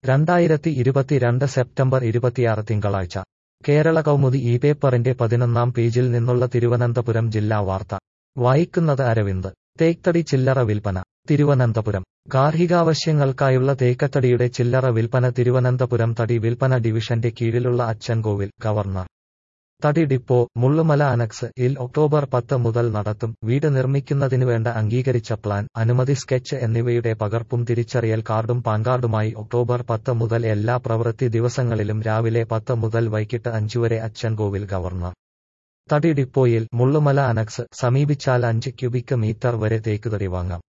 രണ്ടായിരത്തി ഇരുപത്തിരണ്ട് സെപ്റ്റംബർ ഇരുപത്തിയാറ് തിങ്കളാഴ്ച കേരള കൗമുദി ഈ പേപ്പറിന്റെ പതിനൊന്നാം പേജിൽ നിന്നുള്ള തിരുവനന്തപുരം ജില്ലാ വാർത്ത വായിക്കുന്നത് അരവിന്ദ് തേക്തടി ചില്ലറ വിൽപ്പന തിരുവനന്തപുരം ഗാർഹികാവശ്യങ്ങൾക്കായുള്ള തേക്കത്തടിയുടെ ചില്ലറ വിൽപ്പന തിരുവനന്തപുരം തടി വിൽപ്പന ഡിവിഷന്റെ കീഴിലുള്ള അച്ചൻകോവിൽ ഗവർണർ തടി ഡിപ്പോ മുള്ളുമല അനക്സ് ഇൽ ഒക്ടോബർ പത്ത് മുതൽ നടത്തും വീട് നിർമ്മിക്കുന്നതിന് വേണ്ട അംഗീകരിച്ച പ്ലാൻ അനുമതി സ്കെച്ച് എന്നിവയുടെ പകർപ്പും തിരിച്ചറിയൽ കാർഡും പാൻകാർഡുമായി ഒക്ടോബർ പത്ത് മുതൽ എല്ലാ പ്രവൃത്തി ദിവസങ്ങളിലും രാവിലെ പത്ത് മുതൽ വൈകിട്ട് അഞ്ചുവരെ അച്ചൻകോവിൽ ഗവർണർ തടി ഡിപ്പോയിൽ മുള്ളുമല അനക്സ് സമീപിച്ചാൽ അഞ്ച് ക്യൂബിക് മീറ്റർ വരെ തേക്കുതടി വാങ്ങാം